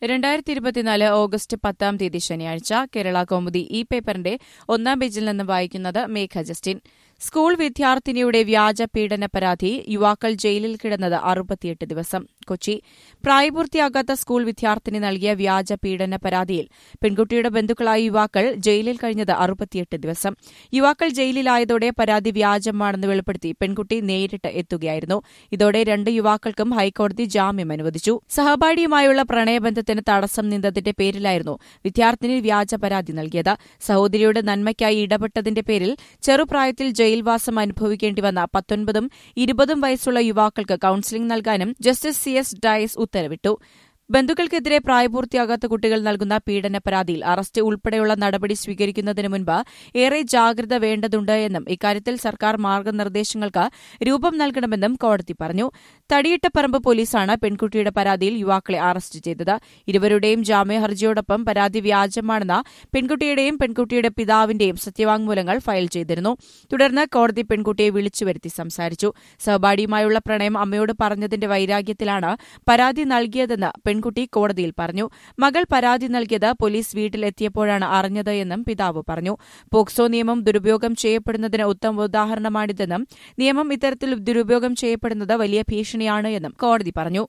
രണ്ടായിരത്തി ഇരുപത്തിനാല് ഓഗസ്റ്റ് പത്താം തീയതി ശനിയാഴ്ച കേരള കൗമുദി ഈ പേപ്പറിന്റെ ഒന്നാം പേജിൽ നിന്ന് വായിക്കുന്നത് മേഘ ജസ്റ്റിൻ സ്കൂൾ വിദ്യാർത്ഥിനിയുടെ വ്യാജ പീഡന പരാതി യുവാക്കൾ ജയിലിൽ കിടന്നത് അറുപത്തിയെട്ട് ദിവസം കൊച്ചി പ്രായപൂർത്തിയാകാത്ത സ്കൂൾ വിദ്യാർത്ഥിനി നൽകിയ വ്യാജ പീഡന പരാതിയിൽ പെൺകുട്ടിയുടെ ബന്ധുക്കളായ യുവാക്കൾ ജയിലിൽ കഴിഞ്ഞത് അറുപത്തിയെട്ട് ദിവസം യുവാക്കൾ ജയിലിലായതോടെ പരാതി വ്യാജമാണെന്ന് വെളിപ്പെടുത്തി പെൺകുട്ടി നേരിട്ട് എത്തുകയായിരുന്നു ഇതോടെ രണ്ട് യുവാക്കൾക്കും ഹൈക്കോടതി ജാമ്യം അനുവദിച്ചു സഹപാഠിയുമായുള്ള പ്രണയബന്ധത്തിന് തടസ്സം നിന്നതിന്റെ പേരിലായിരുന്നു വിദ്യാർത്ഥിനി വ്യാജ പരാതി നൽകിയത് സഹോദരിയുടെ നന്മയ്ക്കായി ഇടപെട്ടതിന്റെ പേരിൽ ചെറുപ്രായത്തിൽ ജയിൽവാസം അനുഭവിക്കേണ്ടി വന്ന പത്തൊൻപതും ഇരുപതും വയസ്സുള്ള യുവാക്കൾക്ക് കൌൺസിലിംഗ് നൽകാനും ജസ്റ്റിസ് സി എസ് ഡയസ് ഉത്തരവിട്ടു ബന്ധുക്കൾക്കെതിരെ പ്രായപൂർത്തിയാകാത്ത കുട്ടികൾ നൽകുന്ന പീഡന പരാതിയിൽ അറസ്റ്റ് ഉൾപ്പെടെയുള്ള നടപടി സ്വീകരിക്കുന്നതിന് മുൻപ് ഏറെ ജാഗ്രത വേണ്ടതുണ്ട് എന്നും ഇക്കാര്യത്തിൽ സർക്കാർ മാർഗനിർദ്ദേശങ്ങൾക്ക് രൂപം നൽകണമെന്നും കോടതി പറഞ്ഞു തടിയിട്ടപ്പറമ്പ് പോലീസാണ് പെൺകുട്ടിയുടെ പരാതിയിൽ യുവാക്കളെ അറസ്റ്റ് ചെയ്തത് ഇരുവരുടെയും ജാമ്യഹർജിയോടൊപ്പം പരാതി വ്യാജമാണെന്ന പെൺകുട്ടിയുടെയും പെൺകുട്ടിയുടെ പിതാവിന്റെയും സത്യവാങ്മൂലങ്ങൾ ഫയൽ ചെയ്തിരുന്നു തുടർന്ന് കോടതി പെൺകുട്ടിയെ വിളിച്ചുവരുത്തി സംസാരിച്ചു സഹപാഠിയുമായുള്ള പ്രണയം അമ്മയോട് പറഞ്ഞതിന്റെ വൈരാഗ്യത്തിലാണ് പരാതി നൽകിയതെന്ന് പെൺകുട്ടി കോടതിയിൽ പറഞ്ഞു മകൾ പരാതി നൽകിയത് പോലീസ് വീട്ടിലെത്തിയപ്പോഴാണ് അറിഞ്ഞത് എന്നും പിതാവ് പറഞ്ഞു പോക്സോ നിയമം ദുരുപയോഗം ചെയ്യപ്പെടുന്നതിന് ഉത്തമ ഉദാഹരണമാണിതെന്നും നിയമം ഇത്തരത്തിൽ ദുരുപയോഗം ചെയ്യപ്പെടുന്നത് വലിയ ഭീഷണിയാണ് എന്നും കോടതി പറഞ്ഞു